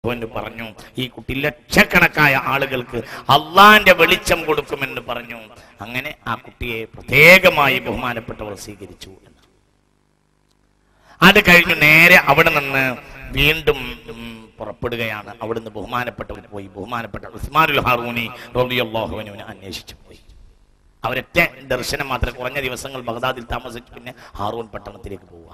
എന്ന് പറഞ്ഞു ഈ കുട്ടി ലക്ഷക്കണക്കായ ആളുകൾക്ക് അള്ളാന്റെ വെളിച്ചം കൊടുക്കുമെന്ന് പറഞ്ഞു അങ്ങനെ ആ കുട്ടിയെ പ്രത്യേകമായി ബഹുമാനപ്പെട്ടവർ സ്വീകരിച്ചു എന്ന് അത് കഴിഞ്ഞു നേരെ അവിടെ നിന്ന് വീണ്ടും ഉം, പുറപ്പെടുകയാണ് അവിടുന്ന് ബഹുമാനപ്പെട്ടവർ പോയി ബഹുമാനപ്പെട്ട ഉസ്മാനുൽ ഹാറൂനി റബിയുള്ളാഹുവിനെ അന്വേഷിച്ചു പോയി അവരൊറ്റ ദർശനം മാത്രം കുറഞ്ഞ ദിവസങ്ങൾ ബഗ്ദാദിൽ താമസിച്ചു പിന്നെ ഹാറൂൻ പട്ടണത്തിലേക്ക് പോവുക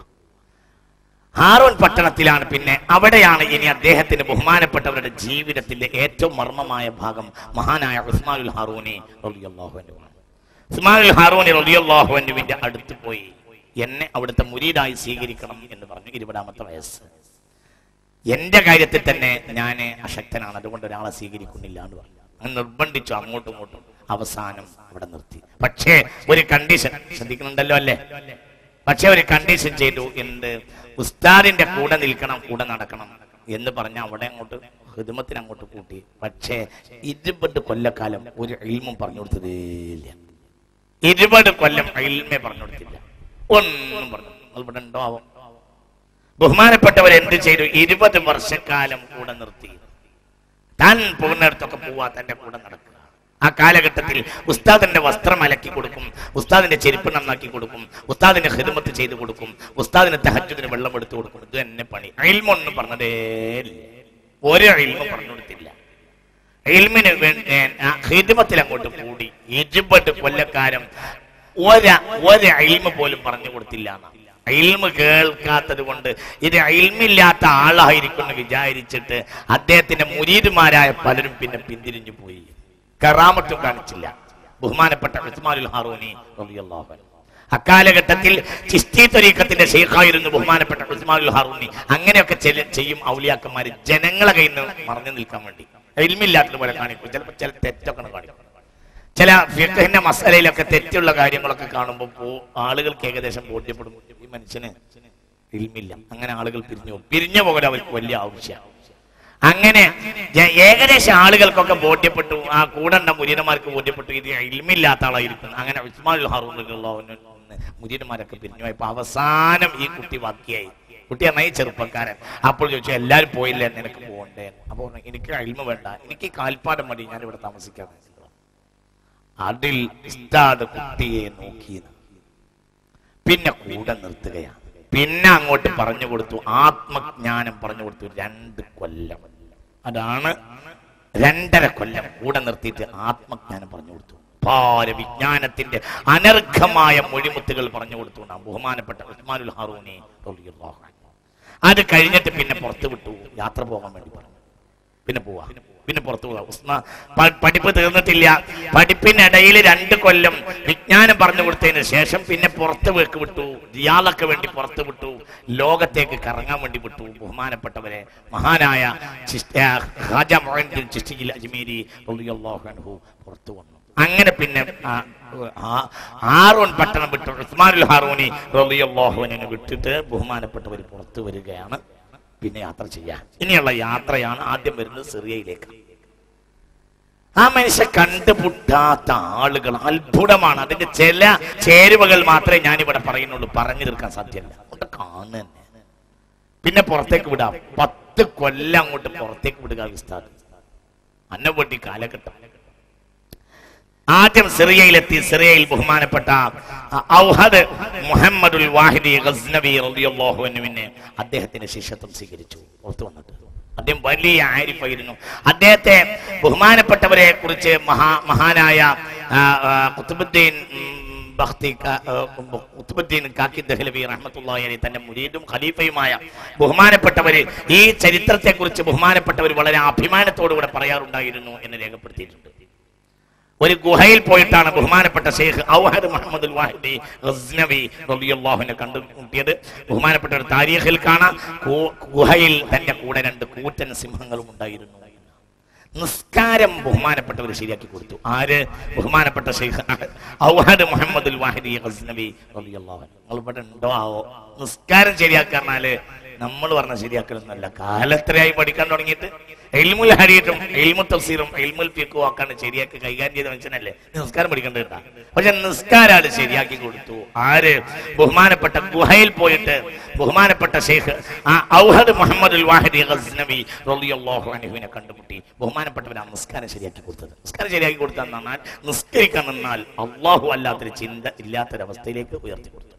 ഹാറൂൻ പട്ടണത്തിലാണ് പിന്നെ അവിടെയാണ് ഇനി അദ്ദേഹത്തിന് ബഹുമാനപ്പെട്ടവരുടെ ജീവിതത്തിന്റെ ഏറ്റവും മർമ്മമായ ഭാഗം മഹാനായ ഉസ്മാനുൽ ഹാറൂനി റളിയല്ലാഹുവിന്റെ ഉസ്മാനുൽ ഹാറൂനി റളിയല്ലാഹുവിന്റെ അടുത്ത് പോയി എന്നെ അവിടുത്തെ മുരീദായി സ്വീകരിക്കണം എന്ന് പറഞ്ഞു ഇരുപതാമത്തെ വയസ്സ് എന്റെ കാര്യത്തിൽ തന്നെ ഞാൻ അശക്തനാണ് അതുകൊണ്ട് ഒരാളെ സ്വീകരിക്കുന്നില്ല എന്ന് പറഞ്ഞു അങ്ങനെ നിർബന്ധിച്ചു അങ്ങോട്ടും ഇങ്ങോട്ടും അവസാനം അവിടെ നിർത്തി പക്ഷേ ഒരു കണ്ടീഷൻ ശ്രദ്ധിക്കുന്നുണ്ടല്ലോ അല്ലേ പക്ഷെ ഒരു കണ്ടീഷൻ ചെയ്തു എന്ത് ഉസ്താദിന്റെ കൂടെ നിൽക്കണം കൂടെ നടക്കണം എന്ന് പറഞ്ഞ അവിടെ അങ്ങോട്ട് ഹിദമത്തിന് അങ്ങോട്ട് കൂട്ടി പക്ഷേ ഇരുപത് കൊല്ലക്കാലം ഒരു ഇൽമും പറഞ്ഞു കൊടുത്തതേയില്ല ഇരുപത് കൊല്ലം ഇൽമേ പറഞ്ഞു കൊടുത്തില്ല ഒന്നും പറഞ്ഞു നിങ്ങൾ ഇവിടെ ഉണ്ടോ ആവോ ബഹുമാനപ്പെട്ടവർ എന്ത് ചെയ്തു ഇരുപത് വർഷക്കാലം കൂടെ നിർത്തി താൻ പോകുന്നിടത്തൊക്കെ പോവാ തന്റെ കൂടെ നടക്കുക ആ കാലഘട്ടത്തിൽ ഉസ്താദിന്റെ വസ്ത്രം അലക്കി കൊടുക്കും ഉസ്താദിന്റെ ചെരുപ്പ് നന്നാക്കി കൊടുക്കും ഉസ്താദിന്റെ ഹിദമത്ത് ചെയ്തു കൊടുക്കും ഉസ്താദിന് തഹജുദിന് വെള്ളം എടുത്തു കൊടുക്കും ഇത് തന്നെ പണി അയിൽമൊന്നും പറഞ്ഞതേ ഇല്ല. ഒരു അയിൽമ പറഞ്ഞു കൊടുത്തില്ല ഇൽമിന് വേണ്ടി ഹിദ്മത്തിൽ അങ്ങോട്ട് കൂടി ഇരുപത് കൊല്ലക്കാരം ഒര ഒരു അയിൽമ പോലും പറഞ്ഞു കൊടുത്തില്ല ഇൽമ കേൾക്കാത്തത് കൊണ്ട് ഇത് ഇൽമില്ലാത്ത ആളായിരിക്കും എന്ന് വിചാരിച്ചിട്ട് അദ്ദേഹത്തിന്റെ മുരീദുമാരായ പലരും പിന്നെ പിന്തിരിഞ്ഞു പോയി കറാമത്തും കാണിച്ചില്ല ബഹുമാനപ്പെട്ട ഉസ്മാനുൽ ഹാറൂനി റളിയല്ലാഹു അൻഹു അക്കാലഘട്ടത്തിൽ ചിസ്തി ത്വരീഖത്തിന്റെ ഷെയ്ഖായിരുന്നു ബഹുമാനപ്പെട്ട ഉസ്മാനുൽ ഹാറൂനി അങ്ങനെയൊക്കെ ചെല- ചെയ്യും ഔലിയാക്കന്മാര് ജനങ്ങളെ കയ്യിൽ നിന്ന് മറഞ്ഞു നിൽക്കാൻ വേണ്ടി എൽമില്ലാത്തത് പോലെ കാണിക്കും ചിലപ്പോൾ ചില തെറ്റൊക്കെ കാണിക്കും ചില ഫിഖഹിന്റെ മസലയിലൊക്കെ തെറ്റുള്ള കാര്യങ്ങളൊക്കെ കാണുമ്പോൾ പോ- ആളുകൾക്ക് ഏകദേശം ബോധ്യപ്പെടും ഈ മനുഷ്യന് ഇൽമില്ല അങ്ങനെ ആളുകൾ പിരിഞ്ഞു പോകും പിരിഞ്ഞു പോകൽ അവർക്ക് വലിയ ആവശ്യമാണ് അങ്ങനെ ജ- ഏകദേശം ആളുകൾക്കൊക്കെ ബോധ്യപ്പെട്ടു ആ കൂടണ്ട മുരീനമാർക്ക് ബോധ്യപ്പെട്ടു ഇത് ഇൽമില്ലാത്ത ആളായിരിക്കും അങ്ങനെ ഉസ്മാൻ ഹാറൂനുള്ള മുരീനമാരൊക്കെ പിരിഞ്ഞു പോയപ്പോ അവസാനം ഈ കുട്ടി ബാക്കിയായി കുട്ടി നന്നായി ചെറുപ്പക്കാരൻ അപ്പോൾ ചോദിച്ചു എല്ലാവരും പോയില്ലേ നിനക്ക് പോകണ്ടേ അപ്പോൾ പറഞ്ഞു, എനിക്ക് അൽമ വേണ്ട എനിക്ക് ഈ കാൽപ്പാടം മതി ഞാൻ ഇവിടെ താമസിക്കാൻ അതിൽ ഉസ്താദ് കുട്ടിയെ നോക്കി പിന്നെ കൂടെ നിർത്തുകയാണ് പിന്നെ അങ്ങോട്ട് പറഞ്ഞു കൊടുത്തു ആത്മജ്ഞാനം പറഞ്ഞു കൊടുത്തു രണ്ട് കൊല്ലം അതാണ് രണ്ടര കൊല്ലം കൂടെ നിർത്തിയിട്ട് ആത്മജ്ഞാനം പറഞ്ഞു കൊടുത്തു ഭാര വിജ്ഞാനത്തിന്റെ അനർഘമായ മൊഴിമുത്തുകൾ പറഞ്ഞു കൊടുത്തു നാം ബഹുമാനപ്പെട്ട ഉസ്മാനുൽ ഹാറൂനി റളിയല്ലാഹു അൻഹു. അത് കഴിഞ്ഞിട്ട് പിന്നെ പുറത്തു വിട്ടു യാത്ര പോകാൻ വേണ്ടി പറഞ്ഞു പിന്നെ പോവാ പിന്നെ പുറത്തു പോവാ ഉസ്മാ പ- പഠിപ്പ് തീർന്നിട്ടില്ല പഠിപ്പിനിടയിൽ രണ്ട് കൊല്ലം വിജ്ഞാനം പറഞ്ഞു കൊടുത്തതിന് ശേഷം പിന്നെ പുറത്ത് വെക്ക് വിട്ടു റിയാദൊക്കെ വേണ്ടി പുറത്ത് വിട്ടു ലോകത്തേക്ക് കറങ്ങാൻ വേണ്ടി വിട്ടു ബഹുമാനപ്പെട്ടവരെ മഹാനായ ചിസ്ത- ആ, ഖാജ മൊയ്നുദ്ദീൻ ചിസ്തിയിൽ അജ്മീരി റളിയല്ലാഹു അൻഹു പുറത്തു വന്നു അങ്ങനെ പിന്നെ ആ, ആ- ഹാറൂൺ പട്ടണം വിട്ടു ഉസ്മാനുൽ ഹാറൂനി റളിയല്ലാഹുവിനെ വിട്ടിട്ട് ബഹുമാനപ്പെട്ടവർ പുറത്തു വരികയാണ് പിന്നെ യാത്ര ചെയ്യാൻ ഇനിയുള്ള യാത്രയാണ് ആദ്യം വരുന്നത് സിറിയയിലേക്ക് ആ മനുഷ്യ കണ്ടുമുട്ടാത്ത ആളുകൾ അത്ഭുതമാണ് അതിന്റെ ചില ചേരുവകൾ മാത്രമേ ഞാൻ ഇവിടെ പറയുന്നുള്ളൂ പറഞ്ഞു തീർക്കാൻ സാധ്യമല്ല അങ്ങോട്ട് കാണുക തന്നെ പിന്നെ പുറത്തേക്ക് വിടാം പത്ത് കൊല്ലം അങ്ങോട്ട് പുറത്തേക്ക് വിടുക ഉസ്താദ് അന്നപൊട്ടി കാലഘട്ടം ആദ്യം സിറിയയിലെത്തി സിറിയയിൽ ബഹുമാനപ്പെട്ട ഔഹദ് മുഹമ്മദുൽ വാഹിദി ഗസ്നവി റളിയല്ലാഹു അൻഹുവിനെ അദ്ദേഹത്തിന്റെ ശിഷ്യത്വം സ്വീകരിച്ചു പുറത്തു വന്നിട്ട് അദ്ദേഹം വലിയ ആരിഫായിരുന്നു അദ്ദേഹത്തെ ബഹുമാനപ്പെട്ടവരെ കുറിച്ച് മഹാ മഹാനായ ആ, ആ, ഖുത്ബുദ്ദീൻ ഉം, ബഖ്തി ക- ആ, ഖുത്ബുദ്ദീൻ കാക്കി ദഹ്ലവി റഹ്മത്തുള്ളാഹി അലൈഹി തന്റെ മുരീദും ഖലീഫയുമായ ബഹുമാനപ്പെട്ടവര് ഈ ചരിത്രത്തെ കുറിച്ച് ബഹുമാനപ്പെട്ടവർ വളരെ അഭിമാനത്തോടുകൂടെ പറയാറുണ്ടായിരുന്നു എന്ന് രേഖപ്പെടുത്തിയിട്ടുണ്ട് ഒരു ഗുഹയിൽ പോയിട്ടാണ് ബഹുമാനപ്പെട്ട ഷെയ്ഖ് ഔഹദ് മുഹമ്മദ് വാഹിദി ഗസ്നവി റളിയല്ലാഹുവിനെ കണ്ടുമുട്ടിയത് ബഹുമാനപ്പെട്ട ഒരു താരീഖിൽ കാണാം ഗു- ഗുഹയിൽ തന്റെ കൂടെ രണ്ട് കൂറ്റൻ സിംഹങ്ങളും ഉണ്ടായിരുന്നു നിസ്കാരം ബഹുമാനപ്പെട്ടവർ ശരിയാക്കി കൊടുത്തു ആര് ബഹുമാനപ്പെട്ട ഷെയ്ഖ് ഔഹദ് മുഹമ്മദ് വാഹിദി ഗസ്നവി റളിയല്ലാഹു അൻഹു. നിങ്ങൾ ഇവിടെ ഉണ്ടോ ആവോ നിസ്കാരം ശരിയാക്കാന്നാല് നമ്മൾ പറഞ്ഞ ശരിയാക്കലൊന്നുമല്ല കാലത്രയായി പഠിക്കാൻ തുടങ്ങിയിട്ട് എൽമുൽ ഹരീറ്റും എൽമു തഫ്സീറും എൽമുൽ ഫിഖും ആക്കാണ് ശരിയാക്കി കൈകാര്യം ചെയ്ത മനുഷ്യനല്ലേ നിസ്കാരം പഠിക്കേണ്ട കേട്ടാ പക്ഷെ നിസ്കാരാണ് ശരിയാക്കി കൊടുത്തു ആര് ബഹുമാനപ്പെട്ട ഗുഹയിൽ പോയിട്ട് ബഹുമാനപ്പെട്ട ഷെയ്ഖ് ആ ഔഹദ് മുഹമ്മദ് വാഹിദി ഗസ്നവി റളിയല്ലാഹു അൻഹുവിനെ കണ്ടുമുട്ടി ബഹുമാനപ്പെട്ടവരാണ് നിസ്കാരം ശരിയാക്കി കൊടുത്തത് നിസ്കാരം ശരിയാക്കി കൊടുത്താൽ നിസ്കരിക്കാൻ നിന്നാൽ അള്ളാഹു അല്ലാത്തൊരു ചിന്ത ഇല്ലാത്തൊരവസ്ഥയിലേക്ക് ഉയർത്തി കൊടുത്തു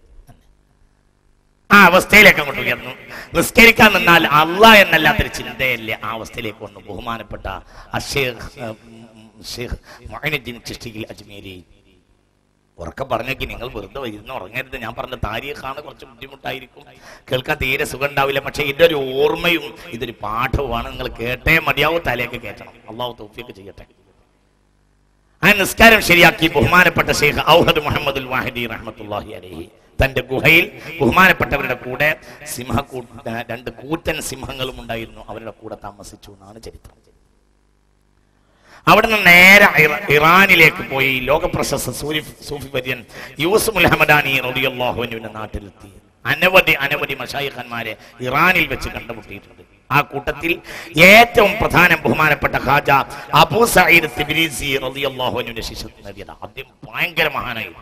ആ അവസ്ഥയിലേക്ക് അങ്ങോട്ട് ഉയർന്നു നിസ്കരിക്കാൻ നിന്നാൽ അള്ളാ എന്നല്ലാത്തൊരു ചിന്തയല്ലേ ആ അവസ്ഥയിലേക്ക് വന്നു ബഹുമാനപ്പെട്ട അഷേഖ് ഷേഖ് മൊഹനുദ്ദീൻ ചിഷ്ടിയിൽ അജ്മീരി ഉറക്കം പറഞ്ഞേക്ക് നിങ്ങൾ വെറുതെ ഇരുന്ന് ഉറങ്ങരുത് ഞാൻ പറഞ്ഞ താരീഖാണ് കുറച്ച് ബുദ്ധിമുട്ടായിരിക്കും കേൾക്കാൻ തീരെ സുഖം ഉണ്ടാവില്ല പക്ഷെ ഇതൊരു ഓർമ്മയും ഇതൊരു പാഠവുമാണ് നിങ്ങൾ കേട്ടേ മതിയാവും തലേക്ക് കയറ്റണം അള്ളാഹു തൗഫീഖ് ചെയ്യട്ടെ ആ നിസ്കാരം ശരിയാക്കി ബഹുമാനപ്പെട്ട ഷെയ്ഖ് ഔഹദ് മുഹമ്മദ് വാഹിദി റഹ്മത്തുല്ലാഹി അലൈഹി തന്റെ ഗുഹയിൽ ബഹുമാനപ്പെട്ടവരുടെ കൂടെ സിംഹക്കൂ രണ്ട് കൂറ്റൻ സിംഹങ്ങളും ഉണ്ടായിരുന്നു അവരുടെ കൂടെ താമസിച്ചു എന്നാണ് ചരിത്രം അവിടെ നിന്ന് നേരെ ഇറ- ഇറാനിലേക്ക് പോയി ലോകപ്രശസ്ത സൂരി സൂഫി വര്യൻ യൂസുഫ് ഉൽ ഹമദാനി റളിയല്ലാഹുവിന്റെ നാട്ടിലെത്തി അനവധി അനവധി മഷായിഖന്മാരെ ഇറാനിൽ വെച്ച് കണ്ടുമുട്ടിയിട്ടുണ്ട് ആ കൂട്ടത്തിൽ ഏറ്റവും പ്രധാന ബഹുമാനപ്പെട്ട ഖാജ അബൂ സഈദ് തിബ്രീസി റളിയല്ലാഹുവിന്റെ ശിഷ്യത്വം നേടിയത് അദ്ദേഹം ഭയങ്കര മഹാനായി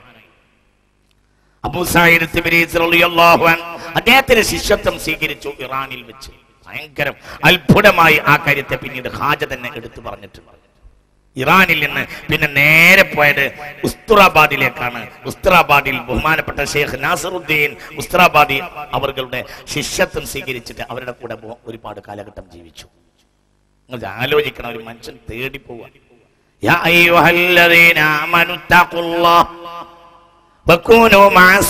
അബൂ സഈദ് തിബ്രീസി റളിയല്ലാഹു അൻഹു അദ്ദേഹത്തിന്റെ ശിഷ്യത്വം സ്വീകരിച്ചു ഇറാനിൽ വെച്ച് ഭയങ്കരം അത്ഭുതമായി ആ കാര്യത്തെ പിന്നീട് ഖാജ തന്നെ എടുത്തു പറഞ്ഞിട്ടുണ്ട് ഇറാനിൽ നിന്ന് പിന്നെ നേരെ പോയത് ഉസ്തുറാബാദിലേക്കാണ് ഉസ്തുറാബാദിൽ ബഹുമാനപ്പെട്ട ഷെയ്ഖ് നാസറുദ്ദീൻ ഉസ്തുറാബാദി അവരുടെ ശിഷ്യത്വം സ്വീകരിച്ചിട്ട് അവരുടെ കൂടെ ബഹു- ഒരുപാട് കാലഘട്ടം ജീവിച്ചു നിങ്ങൾ ആലോചിക്കണം ഒരു മനുഷ്യൻ തേടി പോവുക യാ അയ്യുഹല്ലദീന ആമനു തഖുല്ലാഹ് വകൂനു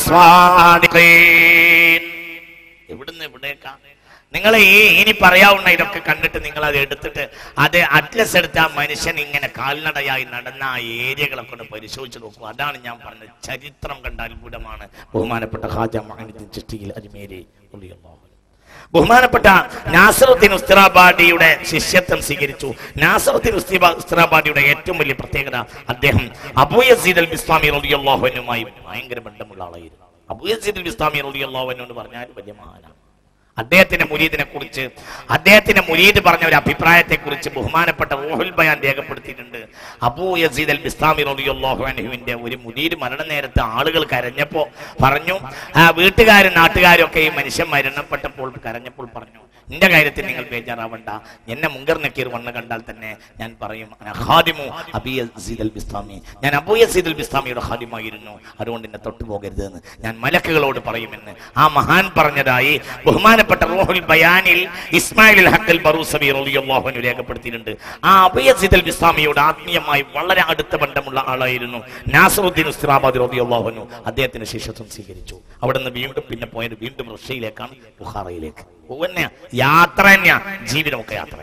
മഅസ്വാദിഖീൻ എവിടുന്ന് എവിടേക്കാ നിങ്ങൾ ഈ ഇനി പറയാവുന്ന ഇതൊക്കെ കണ്ടിട്ട് നിങ്ങൾ അത് എടുത്തിട്ട് അത് അറ്റ്ലസ് എടുത്ത ആ മനുഷ്യൻ ഇങ്ങനെ കാൽനടയായി നടന്ന ആ ഏരിയകളൊക്കെ ഒന്ന് പരിശോധിച്ച് നോക്കൂ അതാണ് ഞാൻ പറഞ്ഞത് ചരിത്രം കണ്ട അത്ഭുതമാണ് ബഹുമാനപ്പെട്ട ഖാജ മഹനുദ്ദീൻ ചിഷ്ടിയിൽ അജ്മേരി റളിയല്ലാഹു അൻഹു. ബഹുമാനപ്പെട്ട നാസറുദ്ദീൻ ഉസ്തറാബാദിയുടെ ശിഷ്യത്വം സ്വീകരിച്ചു നാസറുദ്ദീൻ ഉസ്തിബ- ഉസ്തറാബാദിയുടെ ഏറ്റവും വലിയ പ്രത്യേകത അദ്ദേഹം അബൂ യസീദ് അൽ ബിസ്ലാമി റളിയല്ലാഹു അൻഹുമായി ഭയങ്കര ബന്ധമുള്ള ആളായിരുന്നു അബൂ യസീദ് അൽ ബിസ്ലാമി റളിയല്ലാഹു അൻഹു എന്ന് പറഞ്ഞാൽ വലിയ മഹാനാണ് അദ്ദേഹത്തിന്റെ മുരീദിനെ കുറിച്ച് അദ്ദേഹത്തിന്റെ മുരീദ് പറഞ്ഞ ഒരു അഭിപ്രായത്തെ കുറിച്ച് ബഹുമാനപ്പെട്ട റൂഹുൽ ബയാൻ രേഖപ്പെടുത്തിയിട്ടുണ്ട് അബൂ യസീദ് അൽ ബിസ്ലാമി റളിയല്ലാഹു അൻഹുവിന്റെ ഒരു മുരീദ് മരണ നേരത്ത് ആളുകൾ കരഞ്ഞപ്പോ പറഞ്ഞു ആ വീട്ടുകാരും നാട്ടുകാരും ഒക്കെ ഈ മനുഷ്യൻ മരണപ്പെട്ടപ്പോൾ കരഞ്ഞപ്പോൾ പറഞ്ഞു എന്റെ കാര്യത്തിൽ നിങ്ങൾ ബേജാറാവണ്ട എന്നെ മുങ്കർ നക്കീർ വണ്ണ് കണ്ടാൽ തന്നെ ഞാൻ പറയും "അന ഖാദിമു അബി യസീദ് അൽ ബിസ്ലാമി ഞാൻ അബൂ യസീദ് അൽ ബിസ്ലാമിയുടെ ഖാദിമായിരുന്നു അതുകൊണ്ട് എന്നെ തൊട്ടു പോകരുതെന്ന് ഞാൻ മലക്കുകളോട് പറയുമെന്ന് ആ മഹാൻ പറഞ്ഞതായി ബഹുമാനപ്പെട്ട റൂഹുൽ ബയാനിൽ ഇസ്മായിൽ ഹക്കൽ ബറൂസബി റളിയല്ലാഹു അൻഹു രേഖപ്പെടുത്തിയിട്ടുണ്ട് ആ അബൂ യസീദ് അൽ ബിസ്ലാമിയോട് ആത്മീയമായി വളരെ അടുത്ത ബന്ധമുള്ള ആളായിരുന്നു നാസറുദ്ദീൻ ഉസ്താബാദ് റളിയല്ലാഹു അൻഹു അദ്ദേഹത്തിന് ശിഷ്യത്വം സ്വീകരിച്ചു അവിടെ നിന്ന് വീണ്ടും പിന്നെ പോയത് വീണ്ടും റഷ്യയിലേക്കാണ് ബുഹാറയിലേക്ക് പോവന്നെ യാത്ര തന്നെയാ ജീവിതമൊക്കെ യാത്ര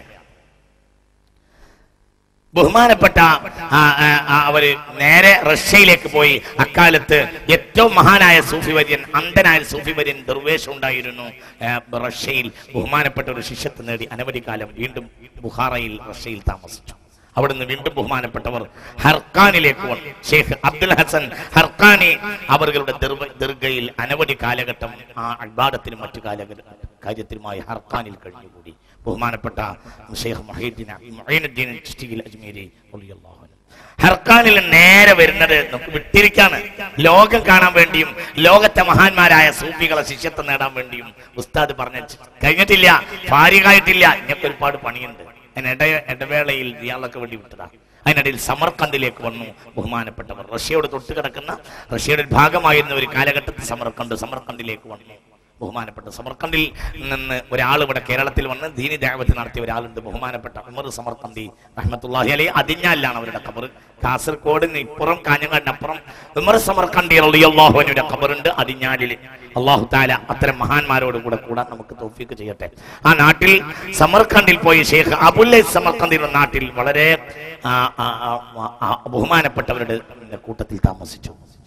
ബഹുമാനപ്പെട്ട ആ, ആ, ആ, അവര് നേരെ റഷ്യയിലേക്ക് പോയി അക്കാലത്ത് ഏറ്റവും മഹാനായ സൂഫി വര്യൻ അന്ധനായ സൂഫി വര്യൻ ദുർവേഷം ഉണ്ടായിരുന്നു ആ, റഷ്യയിൽ ബഹുമാനപ്പെട്ട ഒരു ശിഷ്യത്ത് നേടി അനവധി കാലം വീണ്ടും ബുഹാറയിൽ റഷ്യയിൽ താമസിച്ചു അവിടുന്ന് വീണ്ടും ബഹുമാനപ്പെട്ടവർ ഹർക്കാനിലേക്ക് വന്നു ഷെയ്ഖ് അബ്ദുൽ ഹസൻ ഹർക്കാനി അവരുടെ ദീർഘ- ദീർഘയിൽ അനവധി കാലഘട്ടം ആ അൽബാദത്തിനും മറ്റു കാലഘട്ട കാര്യത്തിനുമായി ഹർക്കാനിൽ കഴിഞ്ഞുകൂടി ബഹുമാനപ്പെട്ട ഷെയ്ഖ് മൊഹീദ്ദീൻ മൊഹീനുദ്ദീൻ ചിഷ്ടിയിൽ അജ്മീരി റളിയല്ലാഹു അൻഹു. ഹർക്കാനിൽ നേരെ വരുന്നത് നമുക്ക് വിട്ടിരിക്കാണ് ലോകം കാണാൻ വേണ്ടിയും ലോകത്തെ മഹാന്മാരായ സൂഫികളെ ശിഷ്യത്വം നേടാൻ വേണ്ടിയും ഉസ്താദ് പറഞ്ഞ കഴിഞ്ഞിട്ടില്ല ഭാര്യകായിട്ടില്ല ഇങ്ങനൊക്കെ ഒരുപാട് പണിയുണ്ട് അതിന് ഇട ഇടവേളയിൽ ഇയാളൊക്കെ വേണ്ടി വിട്ടതാ അതിനിടയിൽ സമർക്കന്ദിലേക്ക് വന്നു ബഹുമാനപ്പെട്ടവർ റഷ്യയോട് തൊട്ട് കിടക്കുന്ന റഷ്യയുടെ ഒരു ഭാഗമായിരുന്ന ഒരു കാലഘട്ടത്തിൽ സമർക്കണ്ട് സമർക്കന്ദിലേക്ക് വന്നു ബഹുമാനപ്പെട്ട സമർക്കണ്ടിൽ നിന്ന് ഒരാൾ ഇവിടെ കേരളത്തിൽ വന്ന് ദീനി ദേവത്തിൽ നടത്തിയ ഒരാളുണ്ട് ബഹുമാനപ്പെട്ട ഉമർ സമർക്കന്തി റഹ്മത്തുള്ളാഹി അലൈ അതിഞ്ഞാലാണ് അവരുടെ ഖബർ കാസർഗോഡിന് ഇപ്പുറം കാഞ്ഞങ്ങാടിനപ്പുറം ഉമർ സമർക്കണ്ടി റളിയല്ലാഹുവിന്റെ ഖബറുണ്ട് അതിഞ്ഞാലിൽ അള്ളാഹു താല അത്തരം മഹാന്മാരോട് കൂടെ കൂടെ നമുക്ക് തോഫീക്ക് ചെയ്യട്ടെ ആ നാട്ടിൽ സമർഖണ്ഡിൽ പോയി ഷെയ്ഖ് അബുല്ലൈ സമർഖണ്ഡിന്റെ നാട്ടിൽ വളരെ ആ, ആ, ആ, ആ, ബഹുമാനപ്പെട്ടവരുടെ കൂട്ടത്തിൽ താമസിച്ചു